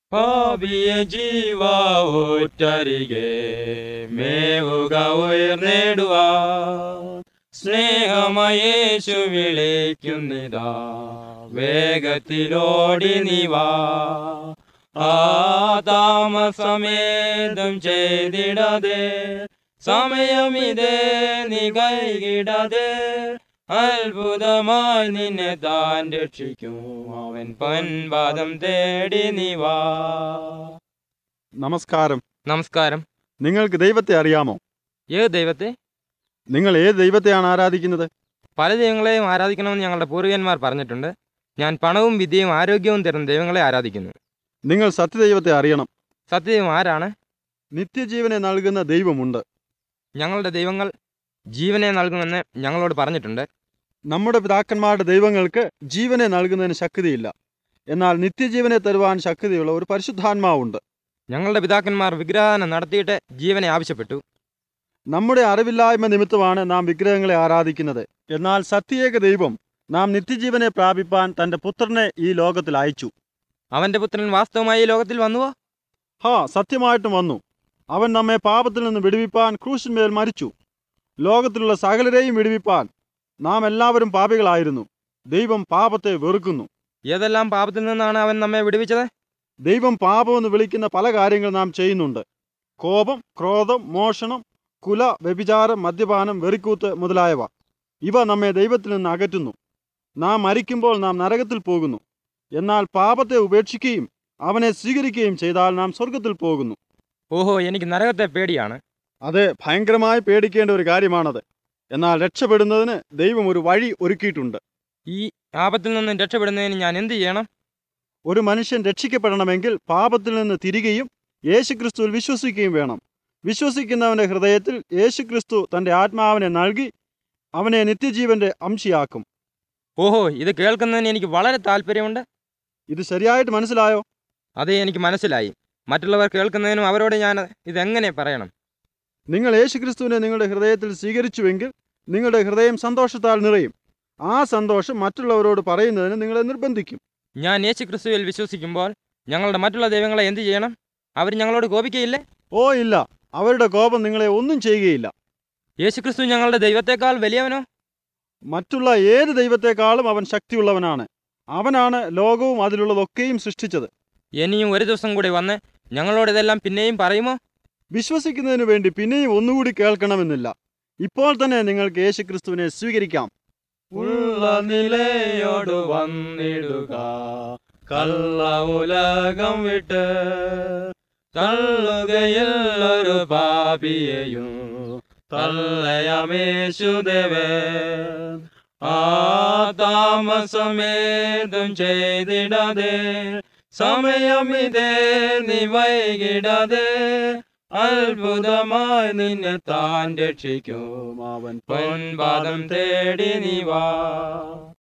പാപിയ ജീവ ഒറ്റരികെ മേവുക ഉയർന്നിടുക സ്നേഹമയേശു വിളിക്കുന്നിതാ വേഗത്തിലോടി നീവാ ആ താമസമേതും ചെയ്തിടതെ സമയമിതേ നീ കൈകിടതെ അത്ഭുതമായി നിന്നെ താൻ രക്ഷിക്കും അവൻ പൊൻപാദം തേടി നീ വാ നമസ്കാരം നമസ്കാരം നിങ്ങൾക്ക് ദൈവത്തെ അറിയാമോ ഏത് ദൈവത്തെ നിങ്ങൾ ഏത് ദൈവത്തെയാണ് ആരാധിക്കുന്നത് പല ദൈവങ്ങളെയും ആരാധിക്കണമെന്ന് ഞങ്ങളുടെ പൂർവികന്മാർ പറഞ്ഞിട്ടുണ്ട് ഞാൻ പണവും വിദ്യയും ആരോഗ്യവും തരുന്ന ദൈവങ്ങളെ ആരാധിക്കുന്നു നിങ്ങൾ സത്യദൈവത്തെ അറിയണം സത്യദൈവം ആരാണ് നിത്യജീവനെ നൽകുന്ന ദൈവമുണ്ട് ഞങ്ങളുടെ ദൈവങ്ങൾ ജീവനെ നൽകുമെന്ന് ഞങ്ങളോട് പറഞ്ഞിട്ടുണ്ട് നമ്മുടെ പിതാക്കന്മാരുടെ ദൈവങ്ങൾക്ക് ജീവനെ നൽകുന്നതിന് ശക്തിയില്ല എന്നാൽ നിത്യജീവനെ തരുവാൻ ശക്തിയുള്ള ഒരു പരിശുദ്ധാത്മാവുണ്ട് ഞങ്ങളുടെ പിതാക്കന്മാർ വിഗ്രഹാന നടത്തിയിട്ട് ജീവനെ ആവശ്യപ്പെട്ടു നമ്മുടെ അറിവില്ലായ്മ നിമിത്തമാണ് നാം വിഗ്രഹങ്ങളെ ആരാധിക്കുന്നത് എന്നാൽ സത്യേക ദൈവം നാം നിത്യജീവനെ പ്രാപിപ്പാൻ തന്റെ പുത്രനെ ഈ ലോകത്തിൽ അയച്ചു അവന്റെ പുത്രൻ വാസ്തവമായി ഈ ലോകത്തിൽ വന്നുവോ ഹാ സത്യമായിട്ടും വന്നു അവൻ നമ്മെ പാപത്തിൽ നിന്ന് വിടുവിപ്പാൻ ക്രൂശിന്മേൽ മരിച്ചു ലോകത്തിലുള്ള സകലരെയും വിടുവിപ്പാൻ നാം എല്ലാവരും പാപികളായിരുന്നു ദൈവം പാപത്തെ വെറുക്കുന്നു ഏതെല്ലാം പാപത്തിൽ നിന്നാണ് അവൻ നമ്മെ വിടുവിച്ചത് ദൈവം പാപമെന്ന് വിളിക്കുന്ന പല കാര്യങ്ങൾ നാം ചെയ്യുന്നുണ്ട് കോപം ക്രോധം മോഷണം കുല വ്യഭിചാരം മദ്യപാനം വെറിക്കൂത്ത് മുതലായവ ഇവ നമ്മെ ദൈവത്തിൽ നിന്ന് അകറ്റുന്നു നാം മരിക്കുമ്പോൾ നാം നരകത്തിൽ പോകുന്നു എന്നാൽ പാപത്തെ ഉപേക്ഷിക്കുകയും അവനെ സ്വീകരിക്കുകയും ചെയ്താൽ നാം സ്വർഗത്തിൽ പോകുന്നു ഓഹോ എനിക്ക് നരകത്തെ പേടിയാണ് അത് ഭയങ്കരമായി പേടിക്കേണ്ട ഒരു കാര്യമാണത് എന്നാൽ രക്ഷപ്പെടുന്നതിന് ദൈവം ഒരു വഴി ഒരുക്കിയിട്ടുണ്ട് ഈ ആപത്തിൽ നിന്നും രക്ഷപ്പെടുന്നതിന് ഞാൻ എന്ത് ചെയ്യണം ഒരു മനുഷ്യൻ രക്ഷിക്കപ്പെടണമെങ്കിൽ പാപത്തിൽ നിന്ന് തിരികെയും യേശുക്രിസ്തുവിൽ വിശ്വസിക്കുകയും വേണം വിശ്വസിക്കുന്നവന്റെ ഹൃദയത്തിൽ യേശുക്രിസ്തു തന്റെ ആത്മാവിനെ നൽകി അവനെ നിത്യജീവന്റെ അംശിയാക്കും ഓഹോ ഇത് കേൾക്കുന്നതിന് എനിക്ക് വളരെ താല്പര്യമുണ്ട് ഇത് ശരിയായിട്ട് മനസ്സിലായോ അതേ എനിക്ക് മനസ്സിലായി മറ്റുള്ളവർ കേൾക്കുന്നതിനും അവരോട് ഞാൻ ഇതെങ്ങനെ പറയണം നിങ്ങൾ യേശുക്രിസ്തുവിനെ നിങ്ങളുടെ ഹൃദയത്തിൽ സ്വീകരിച്ചുവെങ്കിൽ നിങ്ങളുടെ ഹൃദയം സന്തോഷത്താൽ നിറയും ആ സന്തോഷം മറ്റുള്ളവരോട് പറയുന്നതിന് നിങ്ങളെ നിർബന്ധിക്കും ഞാൻ യേശു ക്രിസ്തുവിൽ വിശ്വസിക്കുമ്പോൾ ഞങ്ങളുടെ മറ്റുള്ള ദൈവങ്ങളെ എന്ത് ചെയ്യണം അവർ ഞങ്ങളോട് കോപിക്കയില്ലേ ഓ ഇല്ല അവരുടെ കോപം നിങ്ങളെ ഒന്നും ചെയ്യുകയില്ല യേശു ക്രിസ്തു ഞങ്ങളുടെ ദൈവത്തെക്കാൾ വലിയവനോ മറ്റുള്ള ഏത് ദൈവത്തെക്കാളും അവൻ ശക്തിയുള്ളവനാണ് അവനാണ് ലോകവും അതിലുള്ളതൊക്കെയും സൃഷ്ടിച്ചത് ഇനിയും ഒരു ദിവസം കൂടി വന്ന് ഞങ്ങളോട് ഇതെല്ലാം പിന്നെയും പറയുമോ വിശ്വസിക്കുന്നതിനു വേണ്ടി പിന്നെയും ഒന്നുകൂടി കേൾക്കണമെന്നില്ല ഇപ്പോൾ തന്നെ നിങ്ങൾക്ക് യേശുക്രിസ്തുവിനെ സ്വീകരിക്കാം ഉള്ള നിലയോട് വന്നിടുക കള്ള ഉലകം വിട്ട് തള്ളുകയില്ലൊരു പാപിയെയും തള്ളയമേശുദേവേ ആ താമസമേതും ചെയ്തിടതെ സമയമിതേ നീ വൈകിടതെ അത്ഭുതമായി നിന്നെ താൻ രക്ഷിക്കും അവൻ പൊൻപാദം തേടി നീ വാ